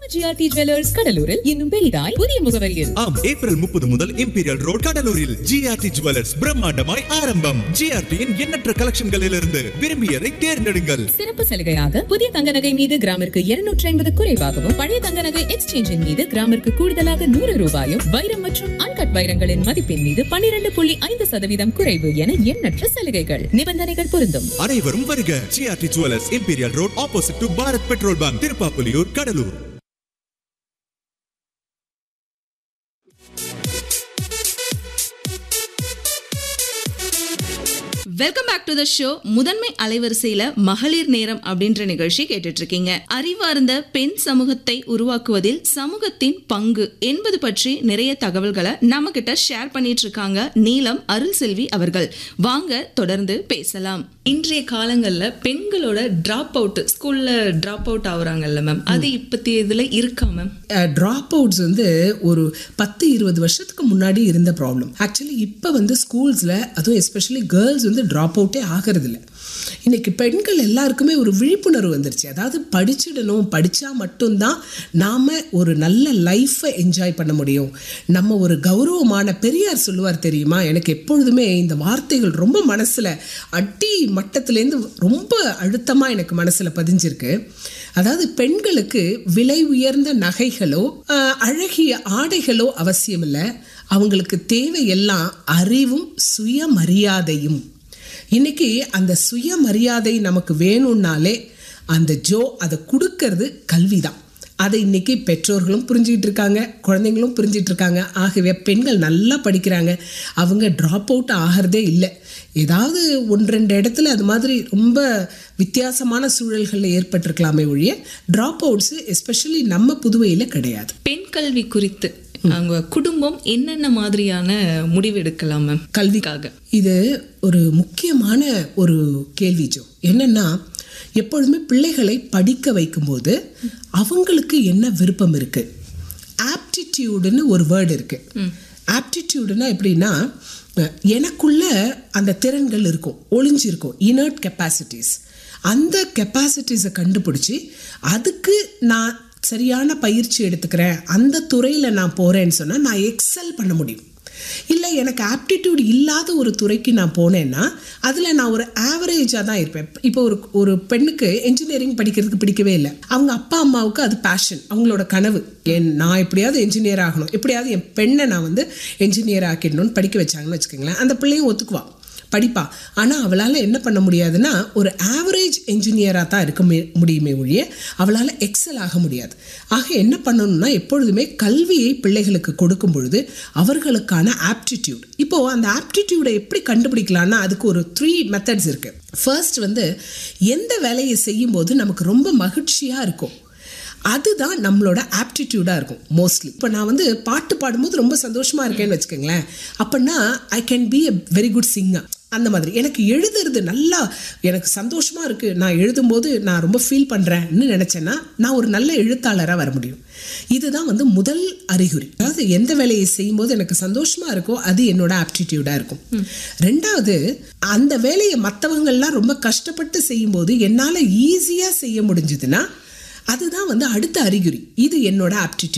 GRT jewellers கடலூரில் இன்னும் பெரிதாய் புதிய முகவரியில் ஆம் ஏப்ரல் முப்பது முதல் இம்பீரியல் ரோட் கடலூரில் ஜிஆர்டி ஜுவல்லர்ஸ் பிரம்மாண்டமாய் ஆரம்பம் ஜிஆர்டியின் எண்ணற்ற கலெக்ஷன்களிலிருந்து விரும்பியதை தேர்ந்தெடுங்கள் சிறப்பு சலுகையாக புதிய தங்க நகை மீது கிராமிற்கு இருநூற்றி ஐம்பது குறைவாகவும் பழைய தங்க நகை எக்ஸ்சேஞ்சின் மீது கிராமிற்கு கூடுதலாக நூறு ரூபாயும் வைரம் மற்றும் அன்கட் வைரங்களின் மதிப்பின் மீது பன்னிரண்டு புள்ளி ஐந்து சதவீதம் குறைவு என எண்ணற்ற சலுகைகள் நிபந்தனைகள் பொருந்தும் அனைவரும் வருக G R T jewellers imperial road opposite to Bharat petrol bunk Thiruppapuliyur Cuddalore welcome back to the show முதன்மை அலைவரிசையில மகளிர் நேரம் அப்படின்ற நிகழ்ச்சி கேட்டுட்டு இருக்கீங்க அறிவார்ந்த பெண் சமூகத்தை உருவாக்குவதில் சமூகத்தின் பங்கு என்பது பற்றி நிறைய தகவல்களை நம்ம கிட்ட ஷேர் பண்ணிட்டு இருக்காங்க நீலம் அருள் செல்வி அவர்கள் வாங்க தொடர்ந்து பேசலாம் இன்றைய காலங்கள்ல பெண்களோட டிராப் அவுட் ஸ்கூல்ல டிராப் அவுட் ஆகுறாங்கல்ல மேம் அது இப்பத்திய இதுல இருக்கா மேம் ட்ராப் அவுட்ஸ் வந்து ஒரு பத்து இருபது வருஷத்துக்கு முன்னாடி இருந்த ப்ராப்ளம் ஆக்சுவலி இப்போ வந்து ஸ்கூல்ஸில் அதுவும் எஸ்பெஷலி கேர்ள்ஸ் வந்து ட்ராப் அவுட்டே ஆகிறதில்ல இன்னைக்கு பெண்கள் எல்லாருக்குமே ஒரு விழிப்புணர்வு வந்துருச்சு அதாவது படிச்சிடணும் படித்தா மட்டும்தான் நாம் ஒரு நல்ல லைஃப்பை என்ஜாய் பண்ண முடியும் நம்ம ஒரு கௌரவமான பெரியார் சொல்லுவார் தெரியுமா எனக்கு எப்பொழுதுமே இந்த வார்த்தைகள் ரொம்ப மனசில் அடி மட்டத்துலேருந்து ரொம்ப அழுத்தமாக எனக்கு மனசில் பதிஞ்சிருக்கு அதாவது பெண்களுக்கு விலை உயர்ந்த நகைகளோ ஆஹ், அழகிய ஆடைகளோ அவசியம் இல்லை அவங்களுக்கு தேவையெல்லாம் அறிவும் சுயமரியாதையும் இன்னைக்கு அந்த சுயமரியாதை நமக்கு வேணும்னாலே அந்த ஜோ அதை கொடுக்கறது கல்வி தான் அதை இன்னைக்கு பெற்றோர்களும் புரிஞ்சுக்கிட்டு இருக்காங்க குழந்தைங்களும் புரிஞ்சிட்டு இருக்காங்க ஆகவே பெண்கள் நல்லா படிக்கிறாங்க அவங்க ட்ராப் அவுட் ஆகிறதே இல்லை ஏதாவது ஒன்று ரெண்டு இடத்துல அது மாதிரி ரொம்ப வித்தியாசமான சூழல்களில் ஏற்பட்டிருக்கலாமே ஒழிய ட்ராப் அவுட்ஸு எஸ்பெஷலி நம்ம புதுவையில் கிடையாது பெண் கல்வி குறித்து அவங்க குடும்பம் என்னென்ன மாதிரியான முடிவு எடுக்கலாம் மேம் கல்விக்காக இது ஒரு முக்கியமான ஒரு கேள்வி ஜோ என்னன்னா எப்பொழுதுமே பிள்ளைகளை படிக்க வைக்கும்போது அவங்களுக்கு என்ன விருப்பம் இருக்கு ஆப்டிடியூடுன்னு ஒரு வேர்டு இருக்கு ஆப்டிடியூடுனா எப்படின்னா அஹ், எனக்குள்ள அந்த திறன்கள் இருக்கும் ஒளிஞ்சிருக்கும் இனர்ட் கெப்பாசிட்டிஸ் அந்த கெப்பாசிட்டிஸை கண்டுபிடிச்சி அதுக்கு நான் சரியான பயிற்சி எடுத்துக்கிறேன் அந்த துறையில் நான் போகிறேன்னு சொன்னால் நான் எக்ஸல் பண்ண முடியும் இல்லை எனக்கு ஆப்டிடியூட் இல்லாத ஒரு துறைக்கு நான் போனேன்னா அதில் நான் ஒரு ஆவரேஜாக தான் இருப்பேன் இப்போ ஒரு ஒரு பெண்ணுக்கு என்ஜினியரிங் படிக்கிறதுக்கு பிடிக்கவே இல்லை அவங்க அப்பா அம்மாவுக்கு அது பேஷன் அவங்களோட கனவு என் நான் எப்படியாவது என்ஜினியர் ஆகணும் எப்படியாவது என் பெண்ணை நான் வந்து என்ஜினியர் ஆக்கிடணும்னு படிக்க வச்சாங்கன்னு வச்சுக்கோங்களேன் அந்த பிள்ளையும் ஒத்துக்குவா படிப்பா ஆனால் அவளால் என்ன பண்ண முடியாதுன்னா ஒரு ஆவரேஜ் என்ஜினியராக தான் இருக்க மு- முடியுமே ஒழிய அவளால் எக்ஸல் ஆக முடியாது ஆக என்ன பண்ணணும்னா எப்பொழுதுமே கல்வியை பிள்ளைகளுக்கு கொடுக்கும் பொழுது அவர்களுக்கான ஆப்டிடியூட் இப்போது அந்த ஆப்டிடியூடை எப்படி கண்டுபிடிக்கலாம்னா அதுக்கு ஒரு த்ரீ மெத்தட்ஸ் இருக்குது ஃபர்ஸ்ட் வந்து எந்த வேலையை செய்யும்போது நமக்கு ரொம்ப மகிழ்ச்சியாக இருக்கும் அதுதான் நம்மளோட ஆப்டிடியூடாக இருக்கும் மோஸ்ட்லி இப்போ நான் வந்து பாட்டு பாடும்போது ரொம்ப சந்தோஷமாக இருக்கேன்னு வச்சுக்கோங்களேன் அப்படின்னா I can be a very good singer அந்த மாதிரி எனக்கு எழுதுறது நல்லா எனக்கு சந்தோஷமாக இருக்குது நான் எழுதும்போது நான் ரொம்ப ஃபீல் பண்ணுறேன்னு நினச்சேன்னா நான் ஒரு நல்ல எழுத்தாளராக வர முடியும் இதுதான் வந்து முதல் அறிகுறி அதாவது எந்த வேலையை செய்யும்போது எனக்கு சந்தோஷமாக இருக்கோ அது என்னோட ஆப்டிடியூடாக இருக்கும் ரெண்டாவது அந்த வேலையை மற்றவங்கள்லாம் ரொம்ப கஷ்டப்பட்டு செய்யும்போது என்னால் ஈஸியாக செய்ய முடிஞ்சதுன்னா அதுதான் வந்து அடுத்த அறிகுறி இது என்னோட ஆப்டிடியூட்